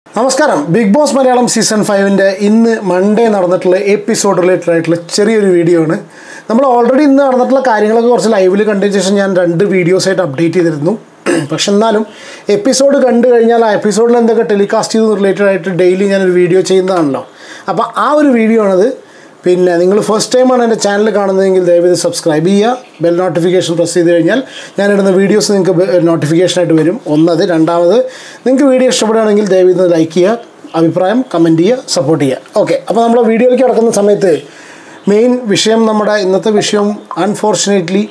നമസ്കാരം big boss Malayalam season ഫൈവിൻ്റെ ഇന്ന് മൺഡേ നടന്നിട്ടുള്ള എപ്പിസോഡ് റിലേറ്റഡ് ആയിട്ടുള്ള ചെറിയൊരു വീഡിയോ ആണ് നമ്മൾ ഓൾറെഡി ഇന്ന് നടന്നിട്ടുള്ള കാര്യങ്ങളൊക്കെ കുറച്ച് ലൈവിൽ കണ്ടതിന് ശേഷം ഞാൻ രണ്ട് വീഡിയോസ് ആയിട്ട് അപ്ഡേറ്റ് ചെയ്തിരുന്നു പക്ഷെ എന്നാലും എപ്പിസോഡ് കണ്ടു കഴിഞ്ഞാൽ ആ എപ്പിസോഡിൽ എന്തൊക്കെ ടെലികാസ്റ്റ് ചെയ്തു റിലേറ്റഡ് ആയിട്ട് ഡെയിലി ഞാനൊരു വീഡിയോ ചെയ്യുന്നതാണല്ലോ അപ്പോൾ ആ ഒരു വീഡിയോ ആണത് പിന്നെ നിങ്ങൾ ഫസ്റ്റ് ടൈമാണ് എൻ്റെ ചാനൽ കാണുന്നതെങ്കിൽ ദയവേത് സബ്സ്ക്രൈബ് ചെയ്യുക ബെൽ നോട്ടിഫിക്കേഷൻ പ്രസ് ചെയ്ത് കഴിഞ്ഞാൽ ഞാനിടുന്ന വീഡിയോസ് നിങ്ങൾക്ക് നോട്ടിഫിക്കേഷനായിട്ട് വരും ഒന്നത് രണ്ടാമത് നിങ്ങൾക്ക് വീഡിയോ ഇഷ്ടപ്പെടുകയാണെങ്കിൽ ദയവേത് ലൈക്ക് ചെയ്യുക അഭിപ്രായം കമൻറ്റ് ചെയ്യുക സപ്പോർട്ട് ചെയ്യുക ഓക്കെ അപ്പോൾ നമ്മൾ വീഡിയോയിലേക്ക് കിടക്കുന്ന സമയത്ത് മെയിൻ വിഷയം നമ്മുടെ ഇന്നത്തെ വിഷയം അൺഫോർച്ചുനേറ്റ്ലി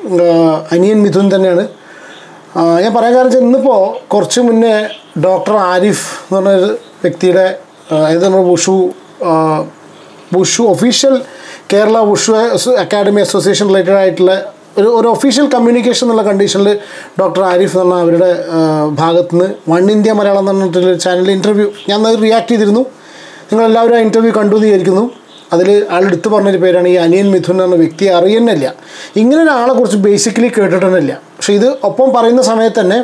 അനിയൻ മിഥുൻ തന്നെയാണ് ആ, ഞാൻ പറയാൻ കാരണം വെച്ചാൽ ഇന്നിപ്പോൾ കുറച്ച് മുന്നേ ഡോക്ടർ ആരിഫ് എന്ന് പറഞ്ഞൊരു വ്യക്തിയുടെ ആ, അതായത് നമ്മൾ വുഷു ആ, wushu official Kerala wushu academy association related ആയിട്ടുള്ള ഒരു ഒരു ഒഫീഷ്യൽ കമ്മ്യൂണിക്കേഷൻ എന്നുള്ള കണ്ടീഷനിൽ ഡോക്ടർ ആരിഫ് എന്ന് പറഞ്ഞ അവരുടെ ആ, ഭാഗത്തുനിന്ന് വൺ ഇന്ത്യ മലയാളം എന്ന് പറഞ്ഞിട്ടുള്ള ചാനലിൽ ഇൻ്റർവ്യൂ ഞാൻ അത് റിയാക്ട് ചെയ്തിരുന്നു നിങ്ങളെല്ലാവരും ആ ഇൻ്റർവ്യൂ കണ്ടു എന്ന് വിചാരിക്കുന്നു അതിൽ ആൾ എടുത്തു പറഞ്ഞൊരു പേരാണ് ഈ അനിയൻ മിഥുൻ എന്ന് പറഞ്ഞ വ്യക്തിയെ അറിയുന്നില്ല ഇങ്ങനെ ഒരാളെ കുറിച്ച് ബേസിക്കലി കേട്ടിട്ടൊന്നുമില്ല പക്ഷേ ഇത് ഒപ്പം പറയുന്ന സമയത്ത് തന്നെ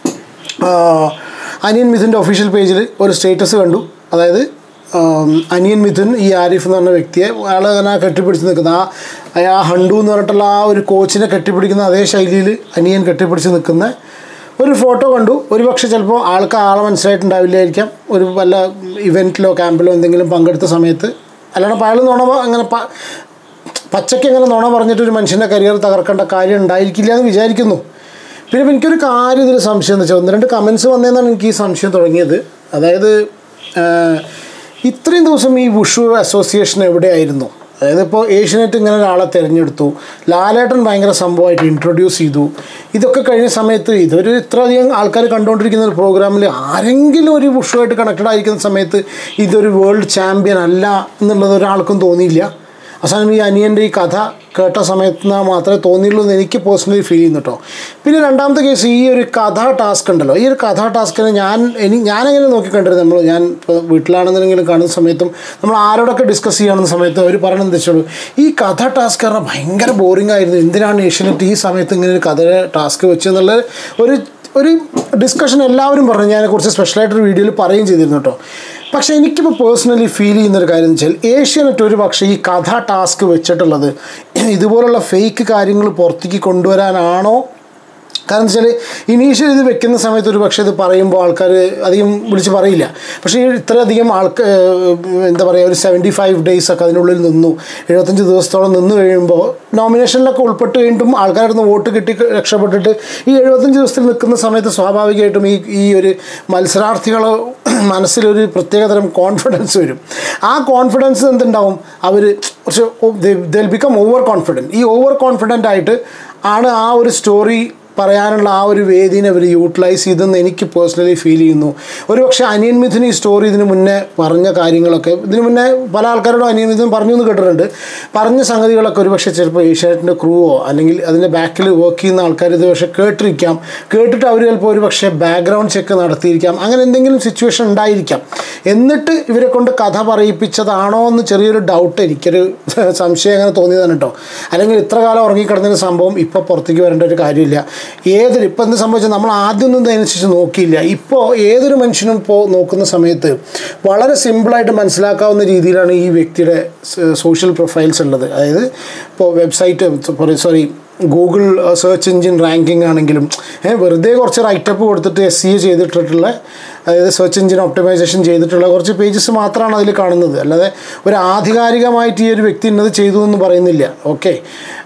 ആ, അനിയൻ മിഥുൻ്റെ ഒഫീഷ്യൽ പേജിൽ ഒരു സ്റ്റേറ്റസ് കണ്ടു അതായത് ആം, അനിയൻ മിഥുൻ ഈ ആരിഫ് എന്ന് പറഞ്ഞ വ്യക്തിയെ അയാൾ അങ്ങനെ കെട്ടിപ്പിടിച്ച് നിൽക്കുന്ന ആ ആ ഹണ്ടു എന്ന് പറഞ്ഞിട്ടുള്ള ആ ഒരു കോച്ചിനെ കെട്ടിപ്പിടിക്കുന്ന അതേ ശൈലിയിൽ അനിയൻ കെട്ടിപ്പിടിച്ച് നിൽക്കുന്ന ഒരു ഫോട്ടോ കണ്ടു ഒരു പക്ഷേ ചിലപ്പോൾ ആൾക്ക് ആളെ മനസ്സിലായിട്ടുണ്ടാവില്ലായിരിക്കാം ഒരു വല്ല ഇവൻറ്റിലോ ക്യാമ്പിലോ എന്തെങ്കിലും പങ്കെടുത്ത സമയത്ത് അല്ലാണ്ട് അപ്പോൾ അയാൾ നുണ പ- അങ്ങനെ പ- പച്ചയ്ക്ക് അങ്ങനെ നുണ പറഞ്ഞിട്ട് ഒരു മനുഷ്യൻ്റെ കരിയർ തകർക്കേണ്ട കാര്യം ഉണ്ടായിരിക്കില്ല എന്ന് വിചാരിക്കുന്നു പിന്നെ ഇപ്പം എനിക്കൊരു കാര്യം ഇതിൽ സംശയം എന്ന് വെച്ചാൽ ഒന്ന് രണ്ട് കമൻസ് വന്നതെന്നാണ് എനിക്ക് ഈ സംശയം തുടങ്ങിയത് അതായത് ആഹ്, ഇത്രയും ദിവസം ഈ വുഷു അസോസിയേഷൻ എവിടെയായിരുന്നു അതായത് ഇപ്പോൾ ഏഷ്യനെറ്റ് ഇങ്ങനെ ഒരാളെ തിരഞ്ഞെടുത്തു ലാലേട്ടൻ ഭയങ്കര സംഭവമായിട്ട് ഇൻട്രൊഡ്യൂസ് ചെയ്തു ഇതൊക്കെ കഴിഞ്ഞ സമയത്ത് ഇതൊരു ഇത്രയധികം ആൾക്കാർ കണ്ടുകൊണ്ടിരിക്കുന്ന ഒരു പ്രോഗ്രാമിൽ ആരെങ്കിലും ഒരു വുഷുമായിട്ട് കണക്റ്റഡ് ആയിരിക്കുന്ന സമയത്ത് ഇതൊരു വേൾഡ് ചാമ്പ്യൻ അല്ല എന്നുള്ളത് ഒരാൾക്കും തോന്നിയില്ല അവസാനം ഈ അനിയൻ്റെ ഈ കഥ കേട്ട സമയത്ത് നിന്ന് മാത്രമേ തോന്നിയുള്ളൂ എന്ന് എനിക്ക് പേഴ്സണലി ഫീൽ ചെയ്യുന്നു കേട്ടോ പിന്നെ രണ്ടാമത്തെ കേസ് ഈ ഒരു കഥ ടാസ്ക് ഉണ്ടല്ലോ ഈ ഒരു കഥ ടാസ്കിനെ ഞാൻ എനി ഞാനെങ്ങനെ നോക്കിക്കണ്ടിരുന്നത് നമ്മൾ ഞാൻ ഇപ്പോൾ വീട്ടിലാണെന്നുണ്ടെങ്കിലും കാണുന്ന സമയത്തും നമ്മൾ ആരോടൊക്കെ ഡിസ്കസ് ചെയ്യുന്ന സമയത്ത് അവർ പറയണത് എന്താ വെച്ചോളൂ ഈ കഥ ടാസ്ക് പറഞ്ഞാൽ ഭയങ്കര ബോറിംഗ് ആയിരുന്നു എന്തിനാണ് ഏഷ്യനെറ്റ് ഈ സമയത്ത് ഇങ്ങനെ ഒരു കഥ ടാസ്ക് വെച്ചെന്നുള്ള ഒരു ഒരു ഡിസ്കഷൻ എല്ലാവരും പറഞ്ഞു ഞാൻ കുറച്ച് സ്പെഷ്യലായിട്ടൊരു വീഡിയോയിൽ പറയുകയും ചെയ്തിരുന്നു കേട്ടോ പക്ഷേ എനിക്കിപ്പോൾ പേഴ്സണലി ഫീൽ ചെയ്യുന്ന ഒരു കാര്യം എന്ന് വെച്ചാൽ ഏഷ്യാനെറ്റ് ഒരു പക്ഷേ ഈ കഥ ടാസ്ക് വെച്ചിട്ടുള്ളത് ഇതുപോലുള്ള ഫേക്ക് കാര്യങ്ങൾ പുറത്തേക്ക് കൊണ്ടുവരാനാണോ കാരണം വെച്ചാൽ ഇനീഷ്യൽ ഇത് വെക്കുന്ന സമയത്ത് ഒരു പക്ഷേ ഇത് പറയുമ്പോൾ ആൾക്കാർ അധികം വിളിച്ച് പറയില്ല പക്ഷേ ഈ ഇത്രയധികം ആൾക്ക് എന്താ പറയുക ഒരു സെവൻറ്റി ഫൈവ് ഡേയ്സ് ഒക്കെ അതിനുള്ളിൽ നിന്നു എഴുപത്തഞ്ച് ദിവസത്തോളം നിന്ന് കഴിയുമ്പോൾ നോമിനേഷനിലൊക്കെ ഉൾപ്പെട്ട് കഴിഞ്ഞിട്ടും ആൾക്കാരുടെ നിന്ന് വോട്ട് കിട്ടി രക്ഷപ്പെട്ടിട്ട് ഈ എഴുപത്തഞ്ച് ദിവസത്തിൽ നിൽക്കുന്ന സമയത്ത് സ്വാഭാവികമായിട്ടും ഈ ഈ ഒരു മത്സരാർത്ഥികൾ മനസ്സിലൊരു പ്രത്യേകതരം കോൺഫിഡൻസ് വരും ആ കോൺഫിഡൻസ് എന്തുണ്ടാവും അവർ കുറച്ച് ദിൽ ബിക്കം ഓവർ കോൺഫിഡൻറ്റ് ഈ ഓവർ കോൺഫിഡൻ്റ് ആയിട്ട് ആണ് ആ ഒരു സ്റ്റോറി പറയാനുള്ള ആ ഒരു വേദിനെ അവർ യൂട്ടിലൈസ് ചെയ്തെന്ന് എനിക്ക് പേഴ്സണലി ഫീൽ ചെയ്യുന്നു ഒരു പക്ഷേ അനിയൻ മിഥുൻ ഈ സ്റ്റോറി ഇതിന് മുന്നേ പറഞ്ഞ കാര്യങ്ങളൊക്കെ ഇതിന് മുന്നേ പല ആൾക്കാരോടും അനിയൻ മിഥുൻ പറഞ്ഞു എന്ന് കേട്ടിട്ടുണ്ട് പറഞ്ഞ സംഗതികളൊക്കെ ഒരു പക്ഷേ ചിലപ്പോൾ ഏഷ്യാനെറ്റിൻ്റെ ക്രൂവോ അല്ലെങ്കിൽ അതിൻ്റെ ബാക്കിൽ വർക്ക് ചെയ്യുന്ന ആൾക്കാർ ഇത് പക്ഷേ കേട്ടിരിക്കാം കേട്ടിട്ട് അവർ ചിലപ്പോൾ ഒരു പക്ഷേ ബാക്ക്ഗ്രൗണ്ട് ചെക്ക് നടത്തിയിരിക്കാം അങ്ങനെ എന്തെങ്കിലും സിറ്റുവേഷൻ ഉണ്ടായിരിക്കാം എന്നിട്ട് ഇവരെ കൊണ്ട് കഥ പറയിപ്പിച്ചതാണോ എന്ന് ചെറിയൊരു ഡൗട്ട് എനിക്കൊരു സംശയം അങ്ങനെ തോന്നിയതാണ് കേട്ടോ അല്ലെങ്കിൽ ഇത്ര കാലം ഉറങ്ങിക്കിടന്നൊരു സംഭവം ഇപ്പോൾ പുറത്തേക്ക് വരേണ്ട ഒരു കാര്യമില്ല ഏതൊരു ഇപ്പം എന്ത് സംഭവിച്ചാൽ നമ്മൾ ആദ്യമൊന്നും ഇതിനനുസരിച്ച് നോക്കിയില്ല ഇപ്പോൾ ഏതൊരു മനുഷ്യനും ഇപ്പോൾ നോക്കുന്ന സമയത്ത് വളരെ സിമ്പിളായിട്ട് മനസ്സിലാക്കാവുന്ന രീതിയിലാണ് ഈ വ്യക്തിയുടെ സോഷ്യൽ പ്രൊഫൈൽസ് ഉള്ളത് അതായത് ഇപ്പോൾ website sorry Google search engine ranking ആണെങ്കിലും ഏ, വെറുതെ കുറച്ച് റൈറ്റപ്പ് കൊടുത്തിട്ട് എസ് സി എ ചെയ്തിട്ടുള്ള അതായത് സെർച്ച് എഞ്ചിൻ ഒപ്റ്റിമൈസേഷൻ ചെയ്തിട്ടുള്ള കുറച്ച് പേജസ് മാത്രമാണ് അതിൽ കാണുന്നത് അല്ലാതെ ഒരു ആധികാരികമായിട്ട് ഈ ഒരു വ്യക്തി ഇന്നത് ചെയ്തു എന്ന് പറയുന്നില്ല ഓക്കെ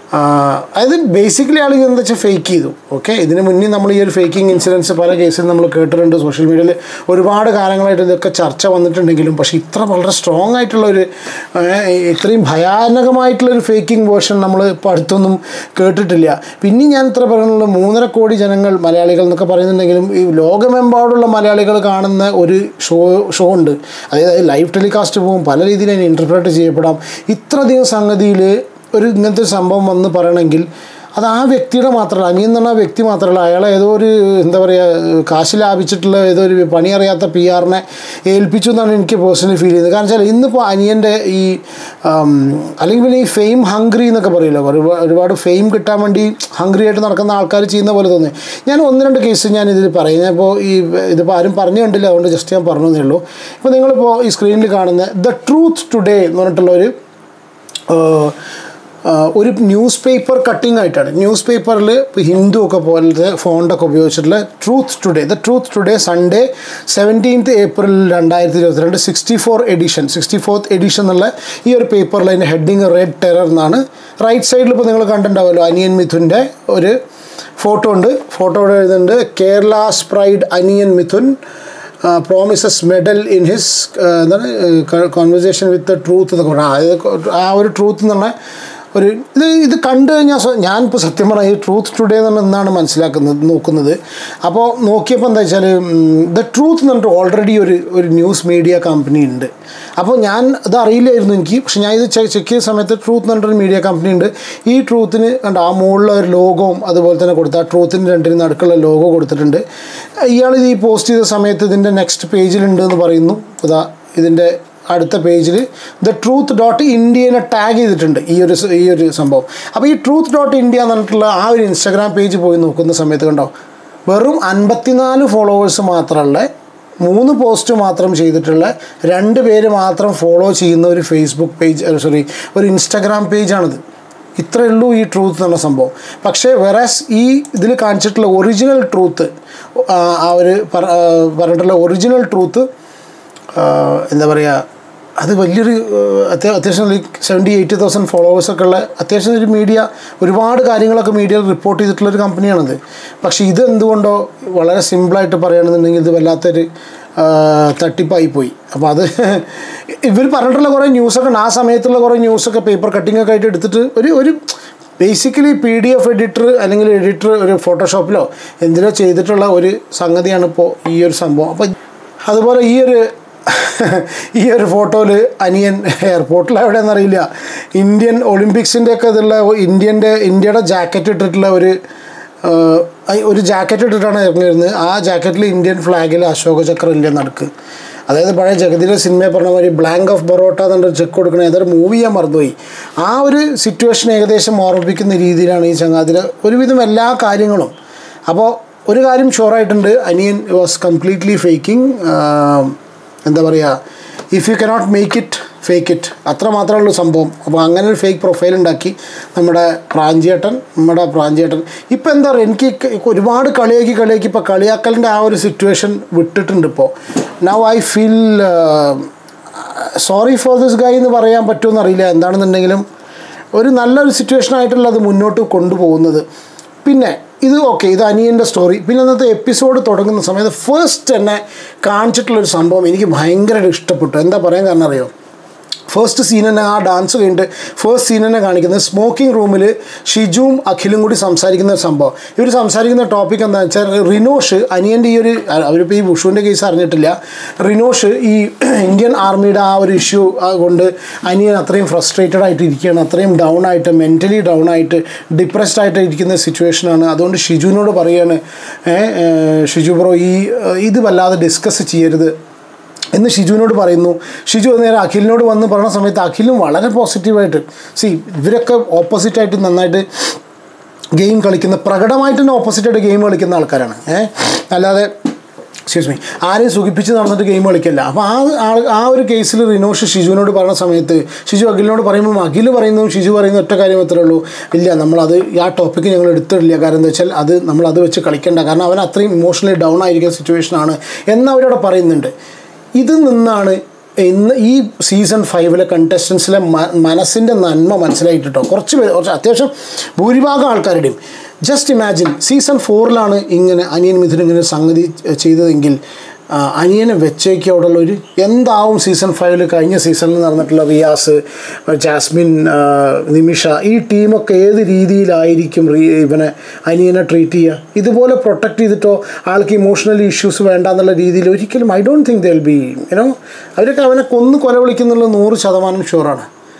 അതായത് ബേസിക്കലി ആൾ എന്താ വെച്ചാൽ ഫേക്ക് ചെയ്തു ഓക്കെ ഇതിന് മുന്നേ നമ്മൾ ഈ ഒരു ഫേക്കിംഗ് ഇൻസിഡൻസ് പല കേസിൽ നമ്മൾ കേട്ടിട്ടുണ്ട് സോഷ്യൽ മീഡിയയിൽ ഒരുപാട് കാലങ്ങളായിട്ട് ഇതൊക്കെ ചർച്ച വന്നിട്ടുണ്ടെങ്കിലും പക്ഷേ ഇത്ര വളരെ സ്ട്രോങ് ആയിട്ടുള്ള ഒരു ഏഹ്, ഇത്രയും ഭയാനകമായിട്ടുള്ള ഒരു ഫേക്കിംഗ് വേർഷൻ നമ്മൾ ഇപ്പോൾ അടുത്തൊന്നും കേട്ടിട്ടില്ല പിന്നെ ഞാൻ ഇത്ര പറയുന്നത് മൂന്നര കോടി ജനങ്ങൾ മലയാളികൾ എന്നൊക്കെ പറയുന്നുണ്ടെങ്കിലും ഈ ലോകമെമ്പാടുള്ള മലയാളികൾ കാണുന്ന ഒരു ഷോ ഷോ ഉണ്ട് അതായത് ലൈവ് ടെലികാസ്റ്റ് പോകും പല രീതിയിൽ അതിന് ഇൻ്റർപ്രറ്റ് ചെയ്യപ്പെടാം ഇത്രയധികം സംഗതിയിൽ ഒരു ഇങ്ങനത്തെ ഒരു സംഭവം വന്ന് പറയണമെങ്കിൽ അത് ആ വ്യക്തിയുടെ മാത്രമല്ല അനിയൻ എന്ന് പറഞ്ഞ ആ വ്യക്തി മാത്രമല്ല അയാൾ ഏതോ ഒരു എന്താ പറയുക കാശ് ലാഭിച്ചിട്ടുള്ള ഏതോ ഒരു പണി അറിയാത്ത പി ആറിനെ ഏൽപ്പിച്ചു എന്നാണ് എനിക്ക് പേഴ്സണലി ഫീൽ ചെയ്യുന്നത് കാരണം വെച്ചാൽ ഇന്നിപ്പോൾ അനിയൻ്റെ ഈ ആം, അല്ലെങ്കിൽ പിന്നെ ഈ ഫെയിം ഹംഗ്രി എന്നൊക്കെ പറയുമല്ലോ ഒരുപാട് ഒരുപാട് ഫെയിം കിട്ടാൻ വേണ്ടി ഹംഗ്രി ആയിട്ട് നടക്കുന്ന ആൾക്കാർ ചെയ്യുന്ന പോലെ തോന്നി ഞാൻ ഒന്ന് രണ്ട് കേസ് ഞാൻ ഇതിൽ പറയും ഞാൻ ഇപ്പോൾ ഈ ഇതിപ്പോൾ ആരും പറഞ്ഞു കണ്ടില്ല അതുകൊണ്ട് ജസ്റ്റ് ഞാൻ പറഞ്ഞു എന്നേ ഉള്ളൂ ഇപ്പോൾ നിങ്ങളിപ്പോൾ ഈ സ്ക്രീനിൽ കാണുന്ന ദ ട്രൂത്ത് ടുഡേ എന്ന് പറഞ്ഞിട്ടുള്ള ഒരു ആഹ്, ആഹ്, ഒരു ന്യൂസ് പേപ്പർ കട്ടിംഗ് ആയിട്ടാണ് ന്യൂസ് പേപ്പറിൽ ഇപ്പോൾ ഹിന്ദു ഒക്കെ പോലത്തെ ഫോണ്ടൊക്കെ ഉപയോഗിച്ചിട്ടുള്ള truth today the truth today Sunday seventeenth April രണ്ടായിരത്തി ഇരുപത്തിരണ്ട് sixty four edition sixty fourth edition എന്നുള്ള ഈ ഒരു പേപ്പറിൽ അതിൻ്റെ ഹെഡിങ് റെഡ് ടെറർ എന്നാണ് റൈറ്റ് സൈഡിൽ ഇപ്പോൾ നിങ്ങൾ കണ്ടിട്ടുണ്ടാവുമല്ലോ അനിയൻ മിഥുൻ്റെ ഒരു ഫോട്ടോ ഉണ്ട് ഫോട്ടോ ഇവിടെ എഴുതുന്നുണ്ട് Kerala pride Aniyan Midhun promises medal in his എന്താണ് കോൺവെർസേഷൻ വിത്ത് ദ ട്രൂത്ത് എന്നൊക്കെ പറഞ്ഞാൽ അതായത് ആ ഒരു ട്രൂത്ത് എന്ന് പറഞ്ഞാൽ ഒരു ഇത് ഇത് കണ്ടു കഴിഞ്ഞാൽ സ്വ- ഞാനിപ്പോൾ സത്യം പറഞ്ഞാൽ ഈ ട്രൂത്ത് ടുഡേ എന്ന് പറഞ്ഞാൽ എന്നാണ് മനസ്സിലാക്കുന്നത് നോക്കുന്നത് അപ്പോൾ നോക്കിയപ്പോൾ എന്താ വെച്ചാൽ ദ ട്രൂത്ത് എന്ന് പറഞ്ഞിട്ട് ഓൾറെഡി ഒരു ഒരു ന്യൂസ് മീഡിയ കമ്പനി ഉണ്ട് അപ്പോൾ ഞാൻ ഇത് അറിയില്ലായിരുന്നു എനിക്ക് പക്ഷെ ഞാൻ ഇത് ചെക്ക് ചെയ്ത സമയത്ത് ട്രൂത്ത് എന്ന് പറഞ്ഞിട്ടൊരു മീഡിയ കമ്പനി ഉണ്ട് ഈ ട്രൂത്തിന് കണ്ട ആ മുകളിലെ ഒരു ലോഗോവും അതുപോലെ തന്നെ കൊടുത്ത ആ ട്രൂത്തിന് രണ്ടിന് നടുക്കുള്ള ലോഗോ കൊടുത്തിട്ടുണ്ട് ഇയാൾ ഇത് ഈ പോസ്റ്റ് ചെയ്ത സമയത്ത് ഇതിൻ്റെ നെക്സ്റ്റ് പേജിലുണ്ട് എന്ന് പറയുന്നു ഇതാ ഇതിൻ്റെ അടുത്ത പേജിൽ ദ ട്രൂത്ത് ഡോട്ട് ഇന്ത്യനെ ടാഗ് ചെയ്തിട്ടുണ്ട് ഈ ഒരു സ- ഈ ഒരു സംഭവം അപ്പോൾ ഈ ട്രൂത്ത് ഡോട്ട് ഇന്ത്യ എന്ന് പറഞ്ഞിട്ടുള്ള ആ ഒരു ഇൻസ്റ്റാഗ്രാം പേജ് പോയി നോക്കുന്ന സമയത്ത് കണ്ടോ വെറും അൻപത്തിനാല് ഫോളോവേഴ്സ് മാത്രമുള്ള മൂന്ന് പോസ്റ്റ് മാത്രം ചെയ്തിട്ടുള്ള രണ്ട് പേര് മാത്രം ഫോളോ ചെയ്യുന്ന ഒരു ഫേസ്ബുക്ക് പേജ് സോറി ഒരു ഇൻസ്റ്റാഗ്രാം പേജാണിത് ഇത്രയേ ഉള്ളൂ ഈ ട്രൂത്ത് എന്ന സംഭവം പക്ഷേ വെറാസ് ഈ ഇതിൽ കാണിച്ചിട്ടുള്ള ഒറിജിനൽ ട്രൂത്ത് ആ ഒരു പറ- ആ, പറഞ്ഞിട്ടുള്ള ഒറിജിനൽ ട്രൂത്ത് എന്താ പറയുക അത് വലിയൊരു ആഹ്, അത്യാ- അത്യാവശ്യം ലൈക്ക് സെവൻറ്റി എയ്റ്റി തൗസൻഡ് ഫോളോവേഴ്സൊക്കെ ഉള്ള അത്യാവശ്യം ഒരു മീഡിയ ഒരുപാട് കാര്യങ്ങളൊക്കെ മീഡിയയിൽ റിപ്പോർട്ട് ചെയ്തിട്ടുള്ള ഒരു കമ്പനിയാണിത് പക്ഷേ ഇത് എന്തുകൊണ്ടോ വളരെ സിമ്പിളായിട്ട് പറയുകയാണെന്നുണ്ടെങ്കിൽ ഇത് വല്ലാത്തൊരു ആഹ്, തട്ടിപ്പായി പോയി അപ്പോൾ അത് ഇവർ പറഞ്ഞിട്ടുള്ള കുറേ ന്യൂസൊക്കെ ഉണ്ട് ആ സമയത്തുള്ള കുറേ ന്യൂസൊക്കെ പേപ്പർ കട്ടിംഗ് ഒക്കെ ആയിട്ട് എടുത്തിട്ട് ഒരു ഒരു basically P D F editor അല്ലെങ്കിൽ എഡിറ്റർ ഒരു ഫോട്ടോഷോപ്പിലോ എന്തിനോ ചെയ്തിട്ടുള്ള ഒരു സംഗതിയാണ് ഇപ്പോൾ ഈ ഒരു സംഭവം അപ്പോൾ അതുപോലെ ഈ ഒരു ഈ ഒരു ഫോട്ടോയിൽ അനിയൻ എയർപോർട്ടിൽ എവിടെയെന്നറിയില്ല ഇന്ത്യൻ ഒളിമ്പിക്സിൻ്റെ ഒക്കെ ഇതുള്ള ഇന്ത്യൻ്റെ ഇന്ത്യയുടെ ജാക്കറ്റ് ഇട്ടിട്ടുള്ള ഒരു ആഹ്, ഐ- ഒരു ജാക്കറ്റ് ഇട്ടിട്ടാണ് ഇറങ്ങിയിരുന്നത് ആ ജാക്കറ്റിൽ ഇന്ത്യൻ ഫ്ലാഗിൽ അശോക ചക്രം ഇല്ല നടുക്ക് അതായത് പഴയ ജഗതിയിലെ സിനിമയെ പറഞ്ഞ മാതിരി ബ്ലാങ്ക് ഓഫ് ബറോട്ട എന്നൊരു ചെക്ക് കൊടുക്കണ ഏതൊരു മൂവി ഞാൻ മറന്നുപോയി ആ ഒരു സിറ്റുവേഷൻ ഏകദേശം ഓർമ്മിപ്പിക്കുന്ന രീതിയിലാണ് ഈ ചങ്ങാതിൽ ഒരുവിധം എല്ലാ കാര്യങ്ങളും അപ്പോൾ ഒരു കാര്യം ഷുവറായിട്ടുണ്ട് അനിയൻ വാസ് കംപ്ലീറ്റ്ലി ഫേക്കിംഗ് എന്താ പറയുക if you cannot make it fake it അത്ര മാത്രമേ ഉള്ളൂ സംഭവം അപ്പോൾ അങ്ങനെ ഒരു ഫേക്ക് പ്രൊഫൈൽ ഉണ്ടാക്കി നമ്മുടെ പ്രാഞ്ചിയേട്ടൻ നമ്മുടെ പ്രാഞ്ചിയേട്ടൻ ഇപ്പം എന്താ പറയുക എനിക്ക് ക- ഒരുപാട് കളിയാക്കി കളിയാക്കി ഇപ്പോൾ കളിയാക്കലിൻ്റെ ആ ഒരു സിറ്റുവേഷൻ വിട്ടിട്ടുണ്ട് ഇപ്പോൾ now I feel sorry for this guy എന്ന് പറയാൻ പറ്റുമെന്ന് അറിയില്ല എന്താണെന്നുണ്ടെങ്കിലും ഒരു നല്ലൊരു സിറ്റുവേഷൻ ആയിട്ടുള്ള അത് മുന്നോട്ട് കൊണ്ടുപോകുന്നത് പിന്നെ ഇത് ഓക്കെ ഇത് അനിയൻ്റെ സ്റ്റോറി പിന്നെ അന്നത്തെ എപ്പിസോഡ് തുടങ്ങുന്ന സമയത്ത് ഫസ്റ്റ് തന്നെ കാണിച്ചിട്ടുള്ളൊരു സംഭവം എനിക്ക് ഭയങ്കരമായിട്ട് ഇഷ്ടപ്പെട്ടു എന്താ പറയാൻ കാരണം അറിയോ ഫസ്റ്റ് സീൻ തന്നെ ആ ഡാൻസ് കഴിഞ്ഞിട്ട് ഫസ്റ്റ് സീൻ തന്നെ കാണിക്കുന്നത് സ്മോക്കിംഗ് റൂമിൽ ഷിജുവും അഖിലും കൂടി സംസാരിക്കുന്ന ഒരു സംഭവം ഇവർ സംസാരിക്കുന്ന ടോപ്പിക് എന്താണെന്ന് വെച്ചാൽ റിനോഷ് അനിയൻ്റെ ഈ ഒരു അവരിപ്പോൾ ഈ ബുഷുവിൻ്റെ കേസ് അറിഞ്ഞിട്ടില്ല റിനോഷ് ഈ ഇന്ത്യൻ ആർമിയുടെ ആ ഒരു ഇഷ്യൂ കൊണ്ട് അനിയൻ അത്രയും ഫ്രസ്ട്രേറ്റഡ് ആയിട്ട് ഇരിക്കുകയാണ് അത്രയും ഡൗൺ ആയിട്ട് മെൻ്റലി ഡൗൺ ആയിട്ട് ഡിപ്രസ്ഡ് ആയിട്ട് ഇരിക്കുന്ന സിറ്റുവേഷനാണ് അതുകൊണ്ട് ഷിജുവിനോട് പറയുകയാണ് "ഏ, ഏ, ഷിജു ബ്രോ ഈ ഏ, ഇത് വല്ലാതെ ഡിസ്കസ് ചെയ്യരുത് എന്ന് ഷിജുവിനോട് പറയുന്നു ഷിജു നേരെ അഖിലിനോട് വന്ന് പറയുന്ന സമയത്ത് അഖിലും വളരെ പോസിറ്റീവായിട്ട് സി ഇവരൊക്കെ ഓപ്പോസിറ്റായിട്ട് നന്നായിട്ട് ഗെയിം കളിക്കുന്ന പ്രകടമായിട്ട് തന്നെ ഓപ്പോസിറ്റായിട്ട് ഗെയിം കളിക്കുന്ന ആൾക്കാരാണ് ഏഹ് അല്ലാതെ എക്സ്ക്യൂസ് മീ ആരെയും സുഖിപ്പിച്ച് നടന്നിട്ട് ഗെയിം കളിക്കില്ല അപ്പോൾ ആ ആൾ ആ ഒരു കേസിൽ റിനോഷ് ഷിജുവിനോട് പറയുന്ന സമയത്ത് ഷിജു അഖിലിനോട് പറയുമ്പോൾ അഖിൽ പറയുന്നു ഷിജു പറയുന്ന ഒറ്റ കാര്യം മാത്രമേ ഉള്ളൂ ഇല്ല നമ്മളത് ആ ടോപ്പിക്ക് ഞങ്ങൾ എടുത്തിട്ടില്ല കാരണം എന്താ വെച്ചാൽ അത് നമ്മൾ അത് വെച്ച് കളിക്കേണ്ട കാരണം അവൻ അത്രയും ഇമോഷണലി ഡൗൺ ആയിരിക്കുന്ന സിറ്റുവേഷനാണ് എന്ന് അവരവിടെ പറയുന്നുണ്ട് ഇത് നിന്നാണ് ഇന്ന് ഈ സീസൺ ഫൈവിലെ കണ്ടസ്റ്റൻസിലെ മനസ്സിൻ്റെ നന്മ മനസ്സിലായിട്ട് കേട്ടോ കുറച്ച് പേര് കുറച്ച് അത്യാവശ്യം ഭൂരിഭാഗം ആൾക്കാരുടെയും ജസ്റ്റ് ഇമാജിൻ സീസൺ ഫോറിലാണ് ഇങ്ങനെ അനിയൻ മിഥുൻ ഇങ്ങനെ ഒരു സംഗതി ചെയ്തതെങ്കിൽ ആ, അനിയനെ വെച്ചേക്ക് അവിടെയുള്ള ഒരു എന്താവും സീസൺ ഫൈവിൽ കഴിഞ്ഞ സീസണിൽ നടന്നിട്ടുള്ള റിയാസ് ജാസ്മിൻ ആ, നിമിഷ ഈ ടീമൊക്കെ ഏത് രീതിയിലായിരിക്കും റീ ഇവനെ അനിയനെ ട്രീറ്റ് ചെയ്യുക ഇതുപോലെ പ്രൊട്ടക്റ്റ് ചെയ്തിട്ടോ ആൾക്ക് ഇമോഷണൽ ഇഷ്യൂസ് വേണ്ട എന്നുള്ള രീതിയിൽ ഒരിക്കലും I don't think they'll be you know അവരൊക്കെ അവനെ കൊന്ന് കൊല വിളിക്കുന്നുള്ള നൂറ് ശതമാനം ഷുവറാണ്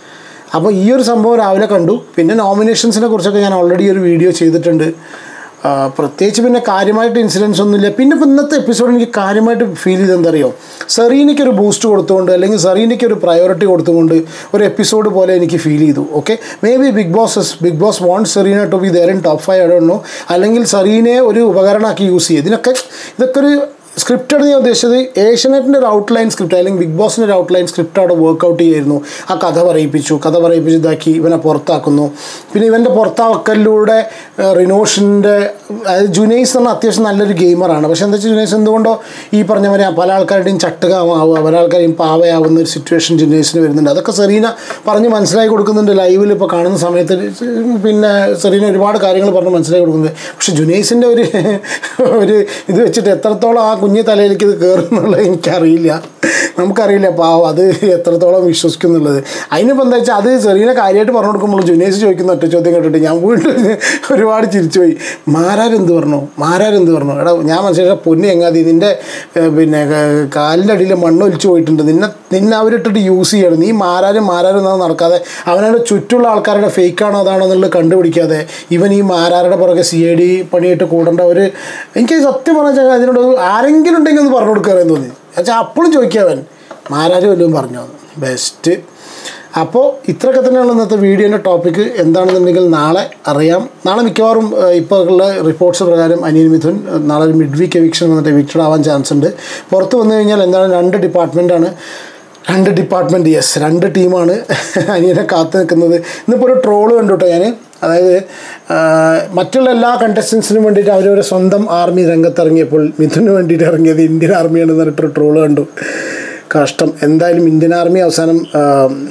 അപ്പോൾ ഈ ഒരു സംഭവം രാവിലെ കണ്ടു പിന്നെ നോമിനേഷൻസിനെ കുറിച്ചൊക്കെ ഞാൻ ഓൾറെഡി ഒരു വീഡിയോ ചെയ്തിട്ടുണ്ട് ആ, പ്രത്യേകിച്ച് പിന്നെ കാര്യമായിട്ട് ഇൻസിഡൻസ് ഒന്നുമില്ല പിന്നെ ഇപ്പോൾ ഇന്നത്തെ എപ്പിസോഡ് എനിക്ക് കാര്യമായിട്ട് ഫീൽ ചെയ്ത് എന്തറിയോ സെറീനയ്ക്ക് ഒരു ബൂസ്റ്റ് കൊടുത്തുകൊണ്ട് അല്ലെങ്കിൽ സെറീനയ്ക്ക് ഒരു പ്രയോറിറ്റി കൊടുത്തുകൊണ്ട് ഒരു എപ്പിസോഡ് പോലെ എനിക്ക് ഫീൽ ചെയ്തു okay maybe Bigg Boss Bigg Boss won't Serena to be there in top five ഇടണോ അല്ലെങ്കിൽ സെറീനയെ ഒരു ഉപകരണമാക്കി യൂസ് ചെയ്യും ഇതിനൊക്കെ ഇതൊക്കെ ഒരു സ്ക്രിപ്റ്റഡ് ഞാൻ ഉദ്ദേശിച്ചത് ഏഷ്യനെറ്റിൻ്റെ ഒരു ഔട്ട്ലൈൻ സ്ക്രിപ്റ്റ് അല്ലെങ്കിൽ ബിഗ് ബോസിൻ്റെ ഒരു ഔട്ട്ലൈൻ സ്ക്രിപ്റ്റ് അവിടെ വർക്കൗട്ട് ചെയ്യായിരുന്നു ആ കഥ പറയിപ്പിച്ചു കഥ പറയിപ്പിച്ച് ഇതാക്കി ഇവനെ പുറത്താക്കുന്നു പിന്നെ ഇവൻ്റെ പുറത്താക്കലിലൂടെ റിനോഷിൻ്റെ അതായത് ജുനൈസ് എന്ന അത്യാവശ്യം നല്ലൊരു ഗെയിമറാണ് പക്ഷേ എന്താ വെച്ചാൽ ജുനൈസ് എന്തുകൊണ്ടോ ഈ പറഞ്ഞ പോലെ പല ആൾക്കാരുടെയും ചട്ടുകാവുക പല ആൾക്കാരെയും പാവയാവുന്ന ഒരു സിറ്റുവേഷൻ ജുനൈസിന് വരുന്നുണ്ട് അതൊക്കെ സെറീന പറഞ്ഞ് മനസ്സിലാക്കി കൊടുക്കുന്നുണ്ട് ലൈവിൽ ഇപ്പോൾ കാണുന്ന സമയത്ത് പിന്നെ സെറീന ഒരുപാട് കാര്യങ്ങൾ പറഞ്ഞ് മനസ്സിലാക്കി കൊടുക്കുന്നുണ്ട് പക്ഷേ ജുനൈസിൻ്റെ ഒരു ഒരു ഇത് വെച്ചിട്ട് എത്രത്തോളം ആ കുഞ്ഞു തലയിലേക്ക് ഇത് കയറും എന്നുള്ളത് എനിക്കറിയില്ല നമുക്കറിയില്ല പാവം അത് എത്രത്തോളം വിശ്വസിക്കും എന്നുള്ളത് അതിനിപ്പോൾ എന്താ വെച്ചാൽ അത് സെറീന കാര്യമായിട്ട് പറഞ്ഞു കൊടുക്കുമ്പോൾ ജുനൈസ് ചോദിക്കുന്ന ഒറ്റ ചോദ്യം കേട്ടിട്ട് ഞാൻ വീണ്ടും ഒരുപാട് ചിരിച്ചു പോയി മാരാരെന്ത് പറഞ്ഞു മാരാരെന്ത് പറഞ്ഞു എടാ ഞാൻ മനസ്സിലായ പൊന്നു എങ്ങാതി നിൻ്റെ ഏഹ്, പിന്നെ ക- കാലിൻ്റെ അടിയിൽ മണ്ണ് ഒലിച്ചു പോയിട്ടുണ്ട് നിന്നെ നിന്നെ അവരിട്ടിട്ട് യൂസ് ചെയ്യണം നീ മാരാരും മാരാരും എന്നാ നടക്കാതെ അവനവൻ്റെ ചുറ്റുള്ള ആൾക്കാരുടെ ഫേക്കാണോ അതാണോ എന്നുള്ളത് കണ്ടുപിടിക്കാതെ ഇവൻ ഈ മാരാരുടെ പുറകെ സി ഐ ഡി പണിയിട്ട് കൂടേണ്ട ഒരു എനിക്ക് സത്യം പറഞ്ഞാൽ അതിനോട് ആരെങ്കിലും ഉണ്ടെങ്കിൽ ഒന്ന് പറഞ്ഞു കൊടുക്കാറെന്ന് തോന്നി വെച്ചാൽ അപ്പോഴും ചോദിക്കാവൻ മാരാരും വല്ലതും പറഞ്ഞോ ബെസ്റ്റ് അപ്പോൾ ഇത്രയൊക്കെ തന്നെയാണ് ഇന്നത്തെ വീഡിയോൻ്റെ ടോപ്പിക്ക് എന്താണെന്നുണ്ടെങ്കിൽ നാളെ അറിയാം നാളെ മിക്കവാറും ഏഹ്, ഇപ്പോൾ ഉള്ള റിപ്പോർട്ട്സ് പ്രകാരം അനിയൻ മിഥുൻ ഏഹ്, നാളെ ഒരു മിഡ് വീക്ക് എവിക്ഷൻ വന്നിട്ട് എവിക്റ്റഡ് ആവാൻ ചാൻസ് ഉണ്ട് പുറത്ത് വന്നു കഴിഞ്ഞാൽ എന്താണ് രണ്ട് ഡിപ്പാർട്ട്മെൻറ്റാണ് രണ്ട് ഡിപ്പാർട്ട്മെൻറ്റ് യെസ് രണ്ട് ടീമാണ് അനിയനെ കാത്തു നിൽക്കുന്നത് ഇന്നിപ്പോൾ ഒരു ട്രോള് കണ്ടു കേട്ടോ ഞാൻ അതായത് ആ, മറ്റുള്ള എല്ലാ കണ്ടസ്റ്റൻസിനും വേണ്ടിയിട്ട് അവരവരുടെ സ്വന്തം ആർമി രംഗത്തിറങ്ങിയപ്പോൾ മിഥുന് വേണ്ടിയിട്ട് ഇറങ്ങിയത് ഇന്ത്യൻ ആർമിയാണെന്ന് പറഞ്ഞിട്ടൊരു ട്രോള് കണ്ടു കഷ്ടം എന്തായാലും ഇന്ത്യൻ ആർമി അവസാനം ആ,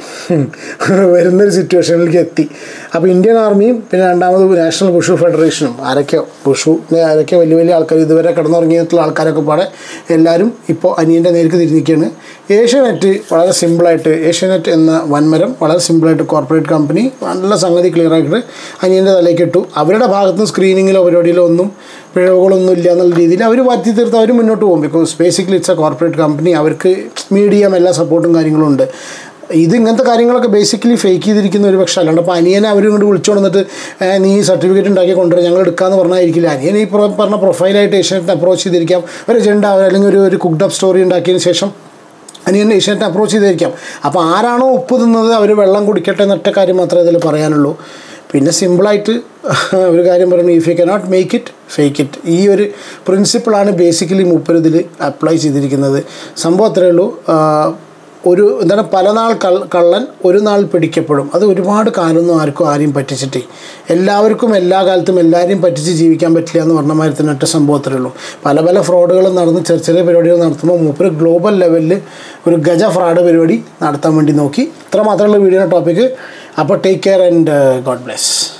വരുന്നൊരു സിറ്റുവേഷനിലേക്ക് എത്തി അപ്പോൾ ഇന്ത്യൻ ആർമിയും പിന്നെ രണ്ടാമത് നാഷണൽ ബുഷു ഫെഡറേഷനും ആരൊക്കെയോ ബുഷു ആരൊക്കെ വലിയ വലിയ ആൾക്കാർ ഇതുവരെ കിടന്നുറങ്ങിയിട്ടുള്ള ആൾക്കാരൊക്കെ പാടെ എല്ലാവരും ഇപ്പോൾ അനിയൻ്റെ നേർക്ക് തിരിഞ്ഞിരിക്കുകയാണ് ഏഷ്യാനെറ്റ് വളരെ സിമ്പിളായിട്ട് ഏഷ്യാനെറ്റ് എന്ന വൻമരം വളരെ സിമ്പിളായിട്ട് കോർപ്പറേറ്റ് കമ്പനി നല്ല സംഗതി ക്ലിയർ ആക്കിയിട്ട് അനിയൻ്റെ തലയ്ക്ക് ഇട്ടു അവരുടെ ഭാഗത്തുനിന്ന് സ്ക്രീനിങ്ങിലോ പരിപാടിയിലോ ഒന്നും പിഴവുകളൊന്നും ഇല്ല എന്നുള്ള രീതിയിൽ അവർ മാറ്റി തീർത്ത് അവർ മുന്നോട്ട് പോകും because basically it's a corporate company അവർക്ക് മീഡിയം എല്ലാ സപ്പോർട്ടും കാര്യങ്ങളും ഉണ്ട് ഇത് ഇങ്ങനത്തെ കാര്യങ്ങളൊക്കെ ബേസിക്കലി ഫേക്ക് ചെയ്തിരിക്കുന്ന ഒരു പക്ഷേ അല്ലാണ്ട് അപ്പോൾ അനിയനെ അവർ ഇങ്ങോട്ട് വിളിച്ചു കൊണ്ടിട്ട് നീ സർട്ടിഫിക്കറ്റ് ഉണ്ടാക്കി കൊണ്ടുവരാം ഞങ്ങൾ എടുക്കാമെന്ന് പറഞ്ഞായിരിക്കില്ല അനിയൻ ഈ പ്ര- പറഞ്ഞ പ്രൊഫൈലായിട്ട് ഏഷ്യനെറ്റ് അപ്രോച്ച് ചെയ്തിരിക്കാം ഒരു എജൻഡ അല്ലെങ്കിൽ ഒരു ഒരു കുക്ഡ് അപ്പ് സ്റ്റോറി ഉണ്ടാക്കിയതിന് ശേഷം അനിയൻ ഏഷ്യനെറ്റ് അപ്രോച്ച് ചെയ്തിരിക്കാം അപ്പോൾ ആരാണോ ഉപ്പ് തിന്നത് അവർ വെള്ളം കുടിക്കട്ടെ എന്നൊറ്റ കാര്യം മാത്രമേ ഇതിൽ പറയാനുള്ളൂ പിന്നെ സിമ്പിളായിട്ട് ഒരു കാര്യം പറയുന്നത് if you cannot make it fake it ഈ ഒരു പ്രിൻസിപ്പിളാണ് ബേസിക്കലി മൂപ്പർ ഇതിൽ അപ്ലൈ ചെയ്തിരിക്കുന്നത് സംഭവം അത്രയേ ഉള്ളൂ ആ, ഒരു എന്താണ് പല നാൾ കൾ കള്ളൻ ഒരു നാൾ പിടിക്കപ്പെടും അത് ഒരുപാട് കാലമൊന്നും ആർക്കും ആരെയും പറ്റിച്ചിട്ടേ എല്ലാവർക്കും എല്ലാ കാലത്തും എല്ലാവരെയും പറ്റിച്ച് ജീവിക്കാൻ പറ്റില്ല എന്ന് പറഞ്ഞ മാതിരി തന്നെ ഒറ്റ സംഭവത്തിലേ ഉള്ളൂ പല പല ഫ്രോഡുകളും നടന്ന് ചെറിയ ചെറിയ പരിപാടികൾ നടത്തുമ്പോൾ മൂപ്പര് ഗ്ലോബൽ ലെവലിൽ ഒരു ഗജ ഫ്രോഡ് പരിപാടി നടത്താൻ വേണ്ടി നോക്കി ഇത്ര മാത്രമുള്ള വീഡിയോ ടോപ്പിക്ക് അപ്പോൾ take care and God bless